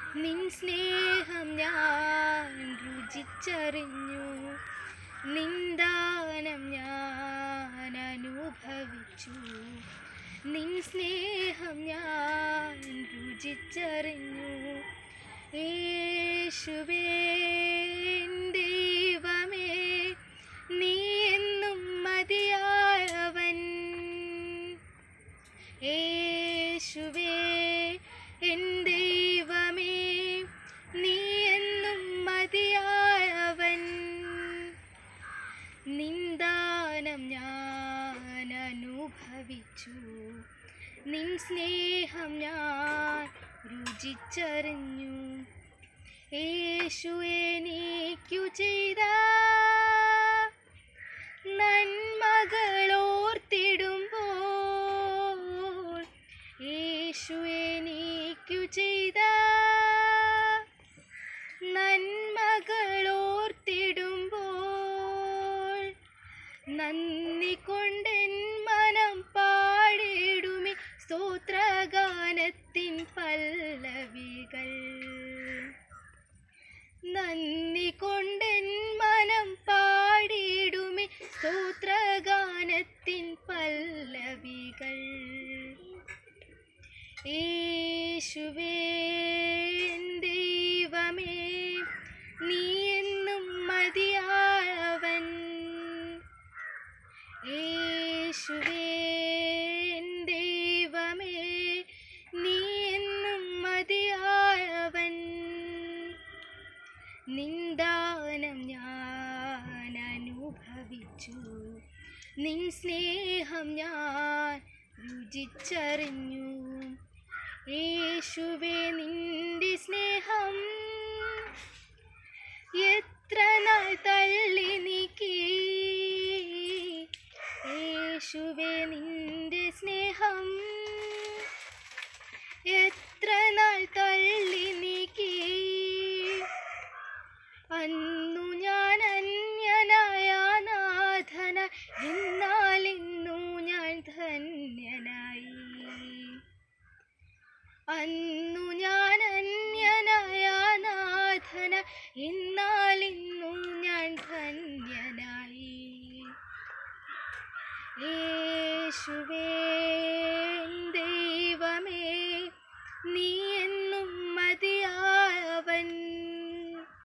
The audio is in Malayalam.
നിൻ സ്നേഹം ഞാൻ രുചിച്ചറിഞ്ഞു നിന്ദാനം ഞാൻ അനുഭവിച്ചു നിൻ സ്നേഹം ഞാൻ രുചിച്ചറിഞ്ഞു യേശുവേ എൻ ദൈവമേ നീ എന്നും മതിയായവൻ യേശുവേ എൻ ദൈവമേ നീ എന്നും മതിയായവൻ നിന്ദാനം ഞാൻ അനുഭവിച്ചു നിൻ സ്നേഹം ഞാൻ രുചിച്ചറിഞ്ഞു യേശു എനിക്കു ചെയ്ത നന്മകളോർത്തിടുമ്പോൾ യേശു എനിക്കു ചെയ്ത നന്മകളോർത്തിടുമ്പോൾ നന്ദി കൊണ്ടെൻ മനം പാടിടുമി സ്തോത്രഗാനത്തിൻ പല്ലവികൾ നന്ദി കൊണ്ടെൻ മനം പാടിടുമി സ്തോത്രഗാനത്തിൻ പല്ലവികൾ യേശുവേ എൻ ദൈവമേ നീ എന്നും മതിയായവൻ യേശുവേ എൻ ദൈവമേ നീ എന്നും മതിയായവൻ നിന്ദാനം ഞാൻ അനുഭവിച്ചു നിൻ സ്നേഹം ഞാൻ രുചിച്ചറിഞ്ഞു യേശുവേ നിന്റെ സ്നേഹം എത്ര നാൾ തള്ളി നീക്കി യേശുവേ നിന്റെ സ്നേഹം എത്ര നാൾ തള്ളി നീക്കി അന്നു ഞാൻ അന്യനായ നാഥന എന്നാൽ ഇന്നു ഞാൻ ധന്യനായി അന്നു ഞാൻ അന്യനായ നാഥന എന്നാൽ ഇന്നു ഞാൻ ധന്യനായി യേശുവേ എൻ ദൈവമേ നീ